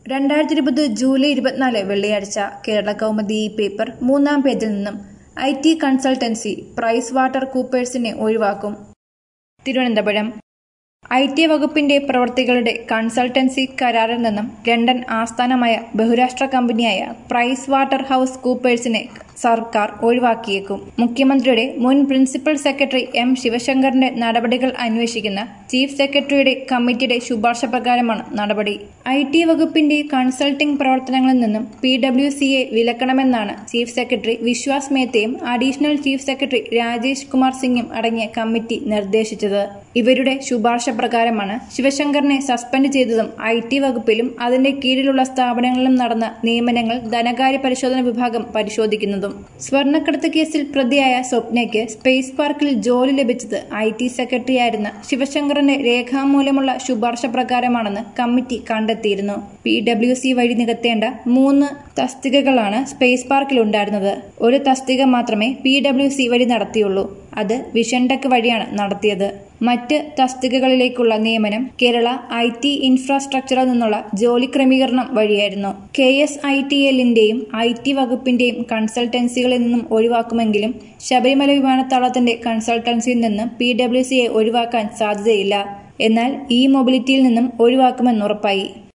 രണ്ടായിരത്തി ഇരുപത് ജൂലൈ ഇരുപത്തിനാല് വെള്ളിയാഴ്ച കേരള കൗമുദി ഈ പേപ്പർ മൂന്നാം പേജിൽ നിന്നും I T consultancy Price Water കൂപ്പേഴ്സിനെ ഒഴിവാക്കും തിരുവനന്തപുരം ഐ ടി വകുപ്പിന്റെ പ്രവർത്തികളുടെ കൺസൾട്ടൻസി കരാറിൽ നിന്നും ലണ്ടൻ ആസ്ഥാനമായ ബഹുരാഷ്ട്ര കമ്പനിയായ പ്രൈസ് വാട്ടർ ഹൌസ് കൂപ്പേഴ്സിനെ സർക്കാർ ഒഴിവാക്കിയേക്കും മുഖ്യമന്ത്രിയുടെ മുൻ പ്രിൻസിപ്പൽ സെക്രട്ടറി എം ശിവശങ്കറിന്റെ നടപടികൾ അന്വേഷിക്കുന്ന ചീഫ് സെക്രട്ടറിയുടെ കമ്മിറ്റിയുടെ ശുപാർശ പ്രകാരമാണ് നടപടി ഐ ടി വകുപ്പിന്റെ കൺസൾട്ടിംഗ് പ്രവർത്തനങ്ങളിൽ നിന്നും പി ഡബ്ല്യു സിയെ വിലക്കണമെന്നാണ് ചീഫ് സെക്രട്ടറി വിശ്വാസ് മേത്തയും additional chief secretary Rajesh Kumar സിംഗും അടങ്ങിയ കമ്മിറ്റി നിർദ്ദേശിച്ചത് ഇവരുടെ ശുപാർശ പ്രകാരമാണ് ശിവശങ്കറിനെ സസ്പെൻഡ് ചെയ്തതും ഐ ടി വകുപ്പിലും അതിന്റെ കീഴിലുള്ള സ്ഥാപനങ്ങളിലും നടന്ന നിയമനങ്ങൾ ധനകാര്യ പരിശോധന വിഭാഗം പരിശോധിക്കുന്നതും സ്വർണ്ണക്കടത്ത് കേസിൽ പ്രതിയായ സ്വപ്നയ്ക്ക് സ്പേസ് പാർക്കിൽ ജോലി ലഭിച്ചത് ഐ ടി സെക്രട്ടറിയായിരുന്ന ശിവശങ്കറിന്റെ രേഖാമൂലമുള്ള ശുപാർശ പ്രകാരമാണെന്ന് കമ്മിറ്റി കണ്ടെത്തിയിരുന്നു പി ഡബ്ല്യു സി വഴി നികത്തേണ്ട മൂന്ന് തസ്തികകളാണ് സ്പേസ് പാർക്കിൽ ഉണ്ടായിരുന്നത് ഒരു തസ്തിക മാത്രമേ പി ഡബ്ല്യു സി വഴി നടത്തിയുള്ളൂ അത് വിഷൻ ടെക് വഴിയാണ് നടത്തിയത് മറ്റ് തസ്തികകളിലേക്കുള്ള നിയമനം കേരള ഐ ടി ഇൻഫ്രാസ്ട്രക്ചറിൽ നിന്നുള്ള ജോലി ക്രമീകരണം വഴിയായിരുന്നു കെ എസ് ഐ ടി എല്ലിന്റെയും ഐ ടി വകുപ്പിന്റെയും കൺസൾട്ടൻസികളിൽ നിന്നും ഒഴിവാക്കുമെങ്കിലും ശബരിമല വിമാനത്താവളത്തിന്റെ കൺസൾട്ടൻസിയിൽ നിന്ന് പി ഡബ്ല്യു സിയെ ഒഴിവാക്കാൻ സാധ്യതയില്ല എന്നാൽ ഇ മൊബിലിറ്റിയിൽ നിന്നും ഒഴിവാക്കുമെന്നുറപ്പായി